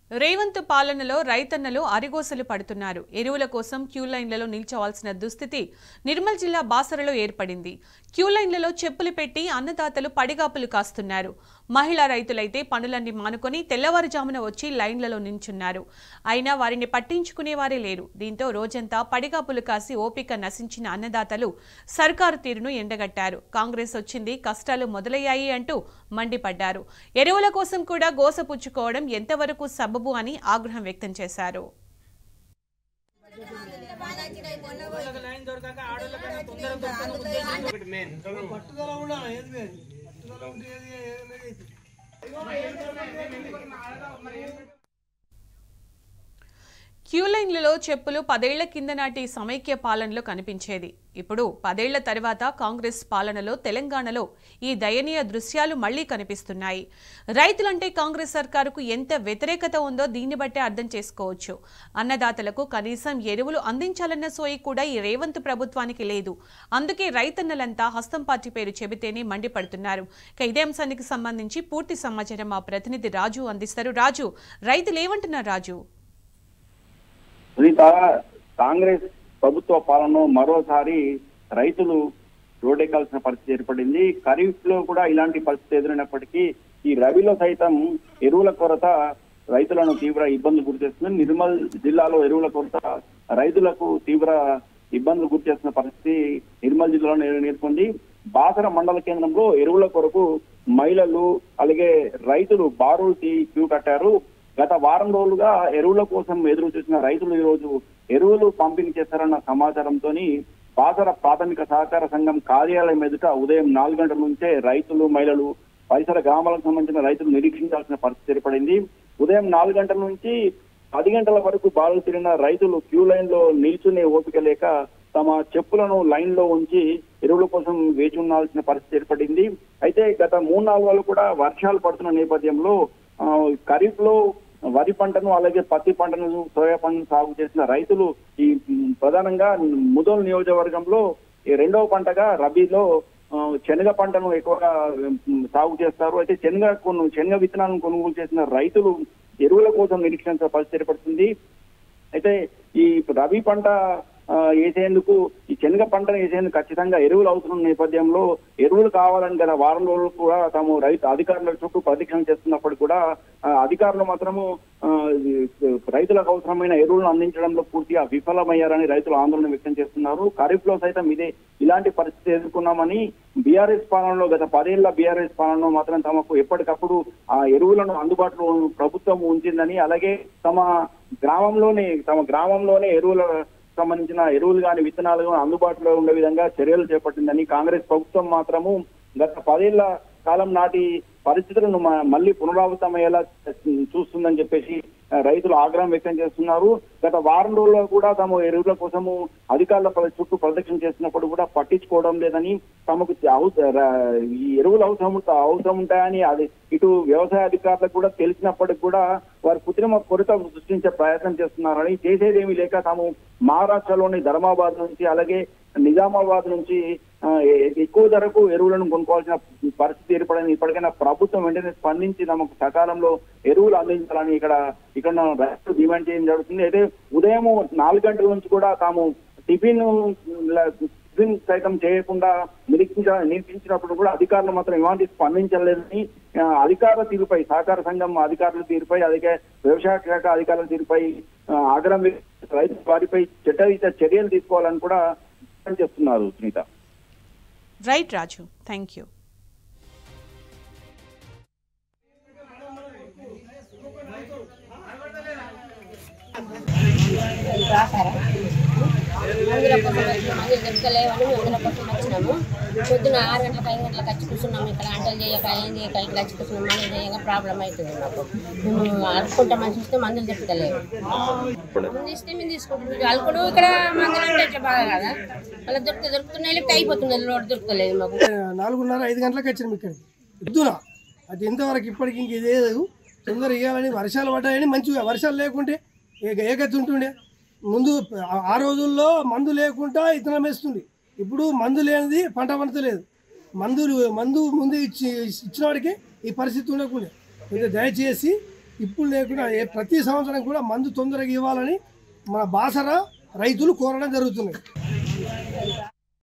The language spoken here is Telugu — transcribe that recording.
రేవంత్ పాలనలో రైతన్నలు అరిగోసలు పడుతున్నారు ఎరువుల కోసం క్యూ లైన్లలో నిల్చోవాల్సిన దుస్థితి నిర్మల్ జిల్లా బాసరలో ఏర్పడింది క్యూ లైన్లలో చెప్పులు పెట్టి అన్నదాతలు పడిగాపులు కాస్తున్నారు మహిళా రైతులైతే పనులన్నీ మానుకొని తెల్లవారుజామున వచ్చి లైన్లలో నించున్నారు అయినా వారిని పట్టించుకునేవారే లేరు దీంతో రోజంతా పడిగాపులు కాసి ఓపిక నశించిన అన్నదాతలు సర్కారు తీరును ఎండగట్టారు కాంగ్రెస్ వచ్చింది కష్టాలు మొదలయ్యాయి అంటూ మండిపడ్డారు ఎరువుల కోసం కూడా గోసపుచ్చుకోవడం ఎంతవరకు సబబు అని ఆగ్రహం వ్యక్తం చేశారు పట్టుదల ఉండాలి ఏది లేదు పట్టుదల ఉంటే ఏది ఏది క్యూ లైన్లలో చెప్పులు పదేళ్ల కింద నాటి సమైక్య పాలనలో కనిపించేది ఇప్పుడు పదేళ్ల తర్వాత కాంగ్రెస్ పాలనలో తెలంగాణలో ఈ దయనీయ దృశ్యాలు మళ్లీ కనిపిస్తున్నాయి రైతులంటే కాంగ్రెస్ సర్కారుకు ఎంత వ్యతిరేకత ఉందో దీన్ని బట్టే అర్థం చేసుకోవచ్చు అన్నదాతలకు కనీసం ఎరువులు అందించాలన్న సోయి కూడా ఈ రేవంత్ ప్రభుత్వానికి లేదు అందుకే రైతన్నలంతా హస్తం పార్టీ పేరు చెబితేనే మండిపడుతున్నారు ఇక ఇదే అంశానికి సంబంధించి పూర్తి సమాచారం మా ప్రతినిధి రాజు అందిస్తారు రాజు రైతులు ఏమంటున్నారు రాజు సునీత కాంగ్రెస్ ప్రభుత్వ పాలన మరోసారి రైతులు రోడ్డెక్కాల్సిన పరిస్థితి ఏర్పడింది ఖరీఫ్ లో కూడా ఇలాంటి పరిస్థితి ఎదురైనప్పటికీ ఈ రబీలో సైతం ఎరువుల కొరత రైతులను తీవ్ర ఇబ్బందులు గురిచేస్తుంది నిర్మల్ జిల్లాలో ఎరువుల కొరత రైతులకు తీవ్ర ఇబ్బందులు గురిచేస్తున్న పరిస్థితి నిర్మల్ జిల్లాలో నెల- నెలకొంది బాసర మండల కేంద్రంలో ఎరువుల కొరకు మహిళలు అలాగే రైతులు బారులు తీ క్యూ కట్టారు గత వారం రోజులుగా ఎరువుల కోసం ఎదురు చూసిన రైతులు ఈ రోజు ఎరువులు పంపిణీ చేస్తారన్న సమాచారంతో బాసర ప్రాథమిక సహకార సంఘం కార్యాలయం ఎదుట ఉదయం నాలుగు గంటల నుంచే రైతులు మహిళలు పరిసర గ్రామాలకు సంబంధించిన రైతులు నిరీక్షించాల్సిన పరిస్థితి ఏర్పడింది ఉదయం నాలుగు గంటల నుంచి పది గంటల వరకు బారులు తిరిగిన రైతులు క్యూ లైన్ లో నిల్చునే ఓపిక లేక తమ చెప్పులను లైన్ లో ఉంచి ఎరువుల కోసం వేచి ఉండాల్సిన పరిస్థితి ఏర్పడింది అయితే గత మూడు నాలుగు రోజులు కూడా వర్షాలు పడుతున్న నేపథ్యంలో ఆ, ఖరీఫ్ లో వరి పంటను అలాగే పత్తి పంటను సోయా పంటను సాగు చేసిన రైతులు ఈ మ్, ప్రధానంగా ముదోల్ నియోజకవర్గంలో ఈ రెండవ పంటగా రబీలో ఆ, శనగ పంటను ఎక్కువగా మ్, సాగు చేస్తారు అయితే శనగ కొను శనగ విత్తనాలను కొనుగోలు చేసిన రైతులు ఎరువుల కోసం నిరీక్షించిన పరిస్థితి ఏర్పడుతుంది అయితే ఈ రబీ పంట ఆ, వేసేందుకు ఈ శనగ పంటను వేసేందుకు ఖచ్చితంగా ఎరువులు అవసరం నేపథ్యంలో ఎరువులు కావాలని గత వారం రోజులు కూడా తాము రైతు అధికారుల చుట్టూ ప్రదక్షిణ చేస్తున్నప్పుడు కూడా ఆ, అధికారులు మాత్రము ఆ, ఈ, రైతులకు అవసరమైన ఎరువులను అందించడంలో పూర్తిగా విఫలమయ్యారని రైతులు ఆందోళన వ్యక్తం చేస్తున్నారు ఖరీఫ్ లో సైతం ఇదే ఇలాంటి పరిస్థితి ఎదుర్కొన్నామని బీఆర్ఎస్ పాలనలో గత పదేళ్ల బీఆర్ఎస్ పాలనలో మాత్రం తమకు ఎప్పటికప్పుడు ఆ ఎరువులను అందుబాటులో ప్రభుత్వం ఉంచిందని అలాగే తమ గ్రామంలోనే తమ గ్రామంలోనే ఎరువుల సంబంధించిన ఎరువులు కానీ విత్తనాలు కానీ అందుబాటులో ఉండే విధంగా చర్యలు చేపట్టిందని కాంగ్రెస్ ప్రభుత్వం మాత్రము గత పదేళ్ల కాలం నాటి పరిస్థితులను మ- మళ్ళీ పునరావృతమయ్యేలా చూస్తుందని చెప్పేసి ఆ, రైతులు ఆగ్రహం వ్యక్తం చేస్తున్నారు గత వారం రోజుల్లో కూడా తాము ఎరువుల కోసము అధికారుల ప్ర- చుట్టూ ప్రదక్షిణ చేసినప్పుడు కూడా పట్టించుకోవడం లేదని తమకు అవ- ర- ఈ ఎరువులు అవసరం ఉంట- అవసరం ఉంటాయని అది ఇటు వ్యవసాయ అధికారులకు కూడా తెలిసినప్పటికి కూడా వారు కృత్రిమ కొరత సృష్టించే ప్రయత్నం చేస్తున్నారని చేసేదేమీ లేక తాము మహారాష్ట్రలోని ధర్మాబాద్ నుంచి అలాగే నిజామాబాద్ నుంచి ఆ, ఎ- ఎక్కువ ధరకు ఎరువులను కొనుక్కోవాల్సిన పరిస్థితి ఏర్పడింది ఇప్పటికైనా ప్రభుత్వం వెంటనే స్పందించి తమకు సకాలంలో ఎరువులు అందించాలని ఇక్కడ ఇక్కడ రైతులు డిమాండ్ చేయడం జరుగుతుంది అయితే ఉదయం నాలుగు గంటల నుంచి కూడా తాము టిఫిన్ ల- టిఫిన్ సైతం చేయకుండా నిరీక్షించ నిరీక్షించినప్పుడు కూడా అధికారులు మాత్రం ఎలాంటి స్పందించలేదని ఆ, అధికారుల తీరుపై సహకార సంఘం అధికారుల తీరుపై అలాగే వ్యవసాయ శాఖ అధికారుల తీరుపై ఆ, ఆగ్రహం వ్యక్తం- రైతు వారిపై చట్టరీత్యా చర్యలు తీసుకోవాలని కూడా డిమాండ్ చేస్తున్నారు Sunitha right Raju thank you మందుల కోసం వచ్చిన మందులు దొరకలేవని మందుల కోసం వచ్చినాము పొద్దున ఆరు గంటలకు ఐదు గంటలకు వచ్చి కూర్చున్నాము ఇక్కడ అంటలు చేయక ఏం చేయక ఇక్కడ వచ్చి కూర్చున్నాం మందులు చేయక ప్రాబ్లం అవుతుంది మాకు మేము అలుకుంటామని చూస్తే మందులు దొరకలేవు మందు ఇస్తే మేము తీసుకుంటున్నాం అలుకుడు ఇక్కడ మందులు అంటే ఇట్లా బాగా కదా అలా దొరికితే దొరుకుతున్నాయి లేకపోతే అయిపోతుంది రోడ్డు దొరకలేదు మాకు నాలుగున్నర ఐదు గంటలకు వచ్చినాం ఇక్కడికి పొద్దున అది ఇంతవరకు ఇప్పటికి ఇంక ఇదే లేదు తొందర ఇవ్వాలని వర్షాలు పడ్డాయని మంచిగా వర్షాలు లేకుంటే ఏక ఏకత్తి ఉంటుండే ముందు ఆ- ఆ రోజుల్లో మందు లేకుండా ఇతనం వేస్తుంది ఇప్పుడు మందు లేనిది పంట పండుతలేదు మందు మందు ముందు ఇచ్చి ఇచ్చిన వాడికి ఈ పరిస్థితి ఉండకుండా కొంచెం దయచేసి ఇప్పుడు లేకుండా ఏ- ప్రతి సంవత్సరం కూడా మందు తొందరగా ఇవ్వాలని మన బాసర రైతులు కోరడం జరుగుతున్నాయి